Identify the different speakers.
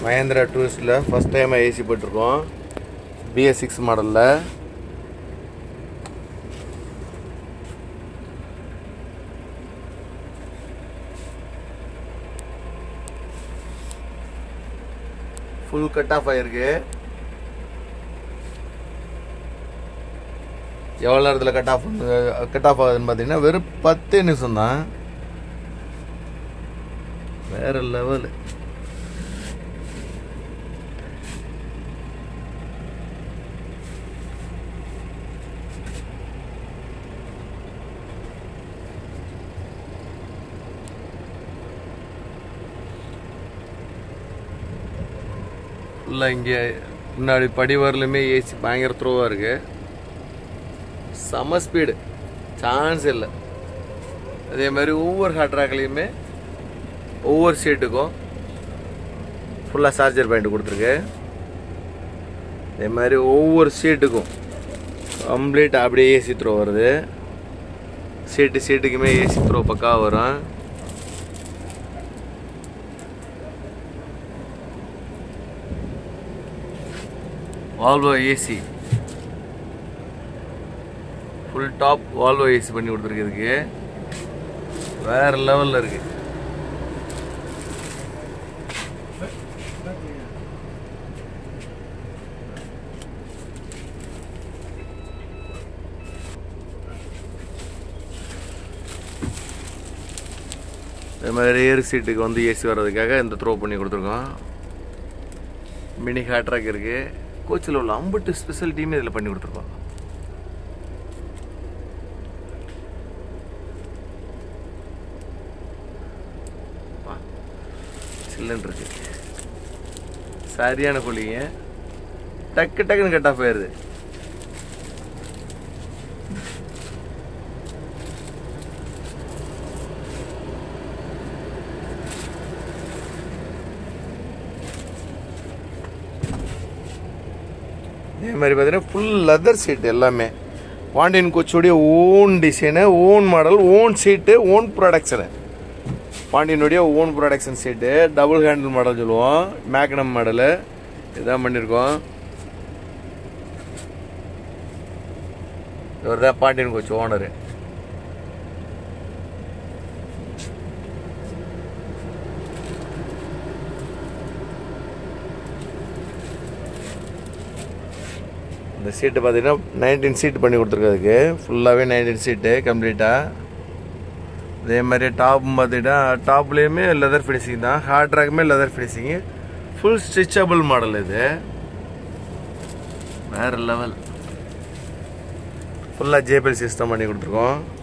Speaker 1: மகேந்திரா டூரிஸ்டில் first time AC போட்டிருக்கோம் BS six மாடலில் ஃபுல் கட் ஆஃப் ஆயிருக்கு எவ்வளோ நேரத்தில் கட் ஆஃப் கட் ஆஃப் ஆகுதுன்னு பார்த்தீங்கன்னா வெறும் பத்து நிமிஷம் தான் வேற லெவல் ஃபுல்லாக இங்கே முன்னாடி படி வரலுமே ஏசி பயங்கர த்ரோவாக இருக்கு செம ஸ்பீடு சான்ஸ் இல்லை அதே மாதிரி ஒவ்வொரு ஹாட் ட்ராக்லேயுமே ஒவ்வொரு சீட்டுக்கும் ஃபுல்லாக சார்ஜர் பாயிண்ட் கொடுத்துருக்கு அதே மாதிரி ஒவ்வொரு சீட்டுக்கும் கம்ப்ளீட் அப்படியே ஏசி த்ரோ வருது சீட்டு சீட்டுக்குமே ஏசி த்ரோ பக்காவாக வரும் Volvo AC full top Volvo AC பண்ணி கொடுத்துருக்கு இதுக்கு வேற லெவலில் இருக்கு அதே மாதிரி ஏர் சீட்டுக்கு வந்து ஏசி வர்றதுக்காக இந்த த்ரோ பண்ணி கொடுத்துருக்கோம் மினி ஹேட் ட்ராக் இருக்கு கோச்சில் உள்ள அம்புட்டு ஸ்பெஷாலிட்டியுமே இதில் பண்ணி கொடுத்துருக்கோம் சில்லுன்னு இருக்கு சரியான கூலிங்க டக்கு டக்குன்னு கட் ஆஃப் ஆயிருது இதே மாதிரி பார்த்தீங்கன்னா ஃபுல் லெதர் சீட் எல்லாமே பாண்டியன் கோச்சுடைய own design own model own seat own production பாண்டியனுடைய own production seat double handle model சொல்லுவோம் மேக்னம் மாடலு இதுதான் பண்ணியிருக்கோம் இவர் தான் பாண்டியன் கோச் ஓனரு இந்த சீட்டு பார்த்தீங்கன்னா நைன்டீன் சீட் பண்ணி கொடுத்துருக்கதுக்கு ஃபுல்லாகவே நைன்டீன் சீட்டு கம்ப்ளீட்டாக அதே மாதிரி டாப் பார்த்தீங்கன்னா டாப்லேயுமே லெதர் ஃபினிஷிங் தான் ஹார்ட் ட்ராக்குமே leather finishing full stitchable model இது வேறு லெவல் ஃபுல்லாக ஜேபிஎல் சிஸ்டம் பண்ணி கொடுத்துருக்கோம்